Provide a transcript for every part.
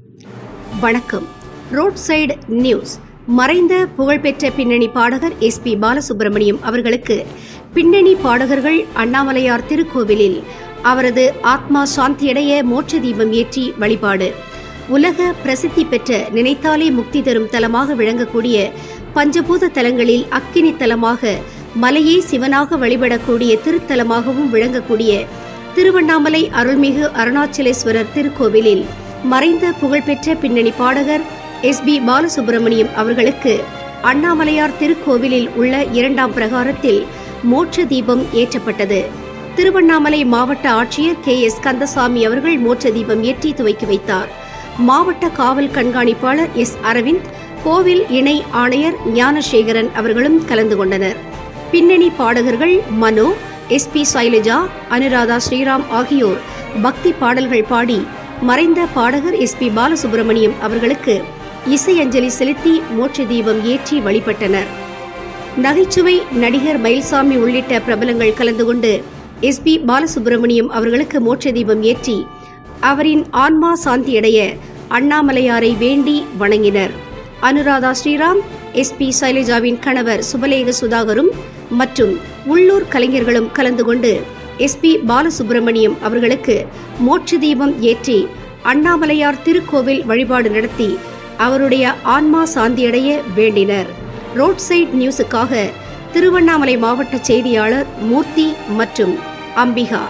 வணக்கம் road side news மறைந்த புகழ்பெற்ற பின்னணி பாடகர் எஸ் பி பாலசுப்ரமணியம் அவர்களுக்கு பின்னணி பாடகர்கள் அண்ணாமலையார் திருக்கோவிலில் அவரது ஆத்மா சாந்தியடைய மோட்ச தீபம் ஏற்றி வழிபாடு உலக பிரசித்தி பெற்ற நினைத்தாலே முக்தி தரும் தலமாக விளங்கக்கூடிய பஞ்சபூத தலங்களில் அக்கினி தலமாக மலையே சிவனாக வழிபடக்கூடிய திருத்தலமாகவும் விளங்கக்கூடிய திருவண்ணாமலை அருள்மிகு அருணாச்சலேஸ்வரர் திருக்கோவிலில் மறைந்த புகழ்பெற்ற பின்னணி பாடகர் எஸ் பி பாலசுப்ரமணியம் அவர்களுக்கு அண்ணாமலையார் திருக்கோவிலில் உள்ள இரண்டாம் பிரகாரத்தில் மோட்ச தீபம் ஏற்றப்பட்டது திருவண்ணாமலை மாவட்ட ஆட்சியர் கே எஸ் கந்தசாமி அவர்கள் மோட்ச தீபம் ஏற்றி துவக்கி வைத்தார் மாவட்ட காவல் கண்காணிப்பாளர் எஸ் அரவிந்த் கோவில் இணை ஆணையர் ஞானசேகரன் அவர்களும் கலந்து கொண்டனர் பின்னணி பாடகர்கள் மனோ எஸ் பி சைலஜா அனுராதா ஸ்ரீராம் ஆகியோர் பக்தி பாடல்கள் பாடி மறைந்த பாடகர் எஸ் பி பாலசுப்ரமணியம் அவர்களுக்கு இசை அஞ்சலி செலுத்தி மோட்ச தீபம் ஏற்றி வழிபட்டனர் நகைச்சுவை நடிகர் மயில்சாமி உள்ளிட்ட பிரபலங்கள் கலந்து கொண்டு எஸ் பி பாலசுப்ரமணியம் அவர்களுக்கு மோட்ச தீபம் ஏற்றி அவரின் ஆன்மா சாந்தியடைய அண்ணாமலையாரை வேண்டி வணங்கினர் அனுராதா ஸ்ரீராம் எஸ் பி சைலஜாவின் கணவர் சுபலேக சுதாகரும் மற்றும் உள்ளூர் கலைஞர்களும் கலந்து கொண்டு எஸ் பி பாலசுப்ரமணியம் அவர்களுக்கு மோட்ச தீபம் ஏற்றி அண்ணாமலையார் திருக்கோவில் வழிபாடு நடத்தி அவருடைய ஆன்மா சாந்தியடைய வேண்டினர் ரோட் சைட் நியூஸுக்காக திருவண்ணாமலை மாவட்ட செய்தியாளர் மூர்த்தி மற்றும் அம்பிகா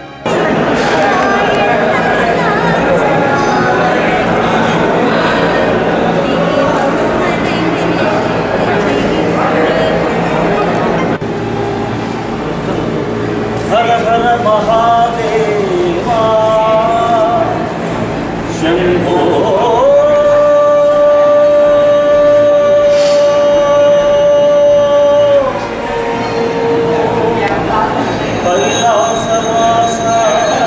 हर हर महादेवा शम्भो कैलासवासा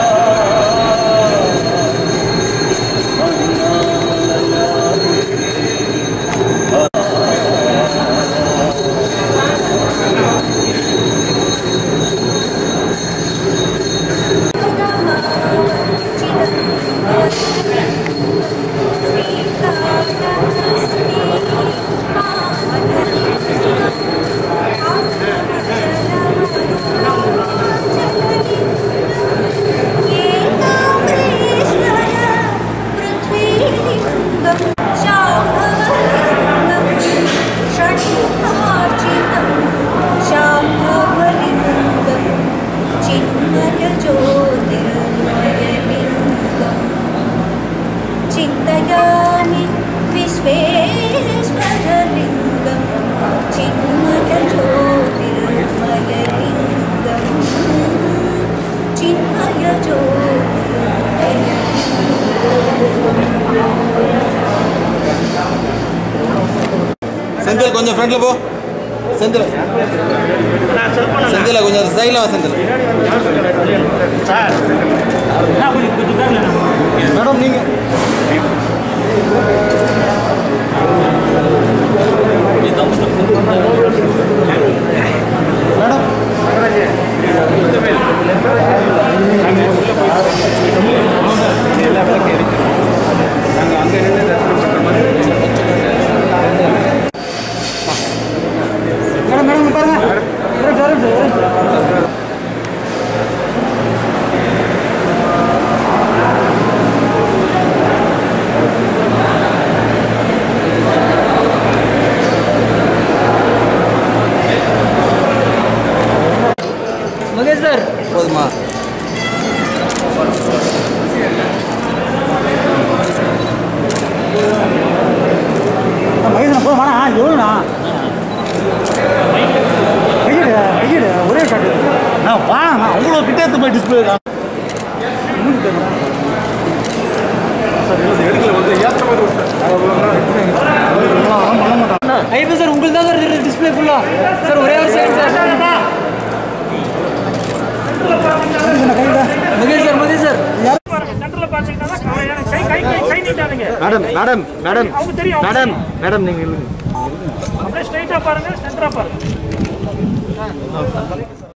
चिन्तयामि विश्वेश्वरलिङ्गं चिन्मयज्योतिर्मयलिङ्गं चिन्मयज्योतिर्मयलिङ्गम् செந்தில் கொஞ்சம் ஃப்ரண்ட்ல போ செந்தில் செந்தில கொஞ்சம் சைடில் வா செந்தில் மேடம் நீங்கள் மேடம் மேடம் மேடம் பாருங்க ஒரு நிமிஷம், ஒரு நிமிஷம், ஒரு நிமிஷம். மகேஷ் சார் போதுமா மகேஷ் போதுமாண்ணா எவ்வளோண்ணா கையெடு கையெடு ஒரே ஷாட் நான் வாண்ணா அவ்வளோ கிட்டே எடுத்து போய் டிஸ்பிளே ஐயப்ப சார் உங்களுக்கு தான் சார் தெரியுது டிஸ்பிளே ஃபுல்லா சார் ஒரே ஒரு second sir Mahesh sir Mahesh sir madam madam madam அவங்க தெரியும். மேடம் மேடம் நீங்கள் இல்லைங்க அப்படியே ஸ்ட்ரைட்டா பாருங்க சென்டரா பாருங்க